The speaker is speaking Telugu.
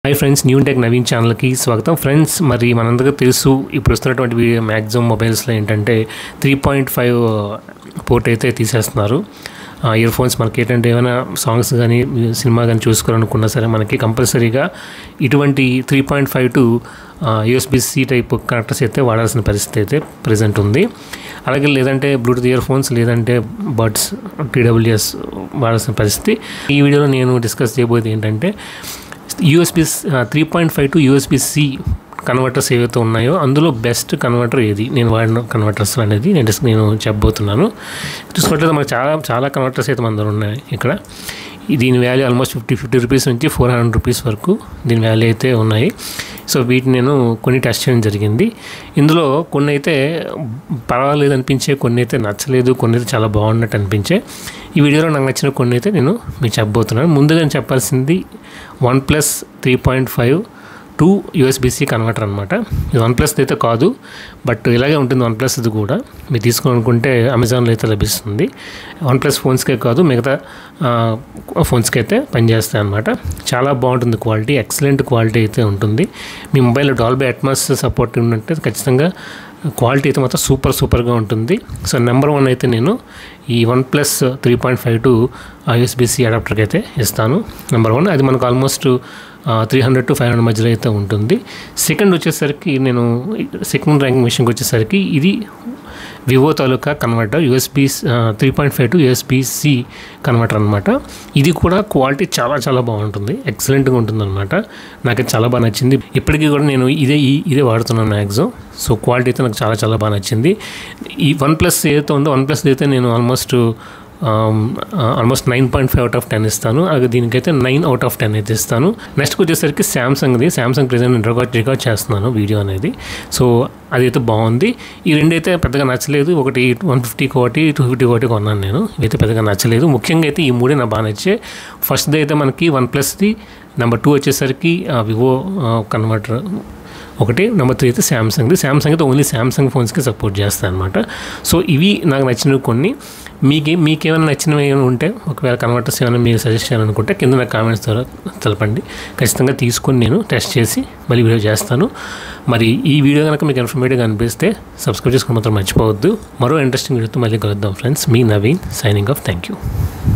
hi friends new tech Naveen ఛానల్కి స్వాగతం ఫ్రెండ్స్ మరి మనందరికీ తెలుసు ఇప్పుడు వస్తున్నటువంటి మ్యాక్సిమం మొబైల్స్లో ఏంటంటే త్రీ పాయింట్ ఫైవ్ పోర్ట్ అయితే తీసేస్తున్నారు ఇయర్ ఫోన్స్ మనకి ఏంటంటే ఏమైనా సాంగ్స్ కానీ సినిమా కానీ చూసుకోవాలనుకున్నా సరే మనకి కంపల్సరీగా ఇటువంటి three point five to USB C type connectors అయితే వాడాల్సిన పరిస్థితి అయితే ప్రజెంట్ ఉంది అలాగే లేదంటే బ్లూటూత్ ఇయర్ ఫోన్స్ లేదంటే బడ్స్ టీడబ్ల్యూఎస్ వాడాల్సిన పరిస్థితి ఈ వీడియోలో నేను డిస్కస్ చేయబోయేది ఏంటంటే USB three point five to USB C converters ఏవైతే ఉన్నాయో అందులో బెస్ట్ కన్వర్టర్ ఏది నేను వాడిన కన్వర్టర్స్ అనేది నేను డిస్- నేను చెప్పబోతున్నాను చూసుకుంటే మనకు చాలా చాలా కన్వర్టర్స్ అయితే మన దగ్గర ఉన్నాయి ఇక్కడ ఈ దీని value almost fifty fifty rupees నుంచి ఫోర్ హండ్రెడ్ రూపీస్ వరకు దీని వాల్యూ అయితే ఉన్నాయి సో వీటిని నేను కొన్ని టెస్ట్ చేయడం జరిగింది ఇందులో కొన్ని అయితే పర్వాలేదు అనిపించే కొన్ని అయితే నచ్చలేదు కొన్ని అయితే చాలా బాగున్నట్టు అనిపించే ఈ వీడియోలో నాకు నచ్చిన కొన్ని అయితే నేను మీకు చెప్పబోతున్నాను ముందుగా నేను చెప్పాల్సింది one plus three point five to USB C converter అనమాట ఇది వన్ ప్లస్ అయితే కాదు బట్ ఇలాగే ఉంటుంది వన్ ప్లస్ ఇది కూడా మీరు తీసుకోవాలనుకుంటే అమెజాన్లో అయితే లభిస్తుంది వన్ ప్లస్ ఫోన్స్కే కాదు మిగతా ఆ, ఫోన్స్కి అయితే పనిచేస్తాయి అనమాట చాలా బాగుంటుంది క్వాలిటీ ఎక్సలెంట్ క్వాలిటీ అయితే ఉంటుంది మీ మొబైల్లో డాల్బీ అట్మాస్ సపోర్ట్ ఉన్నట్టే ఖచ్చితంగా క్వాలిటీ అయితే మాత్రం సూపర్ సూపర్గా ఉంటుంది సో నెంబర్ వన్ అయితే నేను ఈ one plus three point five to USB C అడాప్టర్కి అయితే ఇస్తాను నెంబర్ వన్ అది మనకు almost three hundred to five hundred మధ్యలో అయితే ఉంటుంది సెకండ్ వచ్చేసరికి నేను సెకండ్ ర్యాంకింగ్ విషయంకి వచ్చేసరికి ఇది వివో తాలూకా converter USB three point five to USB C converter అనమాట ఇది కూడా క్వాలిటీ చాలా చాలా బాగుంటుంది ఎక్సలెంట్గా ఉంటుంది అనమాట నాకు చాలా బాగా నచ్చింది ఇప్పటికీ కూడా నేను ఇదే ఈ- ఇదే వాడుతున్నాను మ్యాక్సిమం సో క్వాలిటీ అయితే నాకు చాలా చాలా బాగా నచ్చింది ఈ వన్ ప్లస్ ఏదైతే ఉందో వన్ ప్లస్ అయితే నేను almost almost nine point five out of ten ఇస్తాను అలాగే దీనికైతే నైన్ అవుట్ ఆఫ్ టెన్ అయితే ఇస్తాను నెక్స్ట్ వచ్చేసరికి సామ్సంగ్ది సామ్సంగ్ ప్రెజెంట్ రికార్డ్ రికార్డ్ చేస్తున్నాను వీడియో అనేది సో అదైతే బాగుంది ఈ రెండైతే పెద్దగా నచ్చలేదు ఒకటి వన్ ఫిఫ్టీకి ఒకటి టూ ఫిఫ్టీ ఒకటి కొన్నాను నేను ఇవైతే పెద్దగా నచ్చలేదు ముఖ్యంగా అయితే ఈ మూడే నాకు బాగా నచ్చే ఫస్ట్ది అయితే మనకి వన్ ప్లస్ది నెంబర్ టూ వచ్చేసరికి వివో కన్వర్టర్ ఒకటి నెంబర్ త్రీ అయితే శాంసంగ్ది శాంసంగ్ అయితే ఓన్లీ శాంసంగ్ ఫోన్స్కి సపోర్ట్ చేస్తాను అనమాట సో ఇవి నాకు నచ్చినవి కొన్ని మీకే మీకేమైనా నచ్చినవి ఏమైనా ఉంటే ఒకవేళ కన్వర్టర్స్ ఏమైనా మీరు సజెస్ట్ చేయాలనుకుంటే కింద నాకు కామెంట్స్ ద్వారా తెలపండి ఖచ్చితంగా తీసుకొని నేను టెస్ట్ చేసి మళ్ళీ వీడియో చేస్తాను మరి ఈ వీడియో కనుక మీకు ఇన్ఫర్మేటివ్గా అనిపిస్తే సబ్స్క్రైబ్ చేసుకుని మాత్రం మర్చిపోవద్దు మరో ఇంట్రెస్టింగ్ వీడియోతో మళ్ళీ కలుద్దాం ఫ్రెండ్స్ మీ Naveen signing off thank you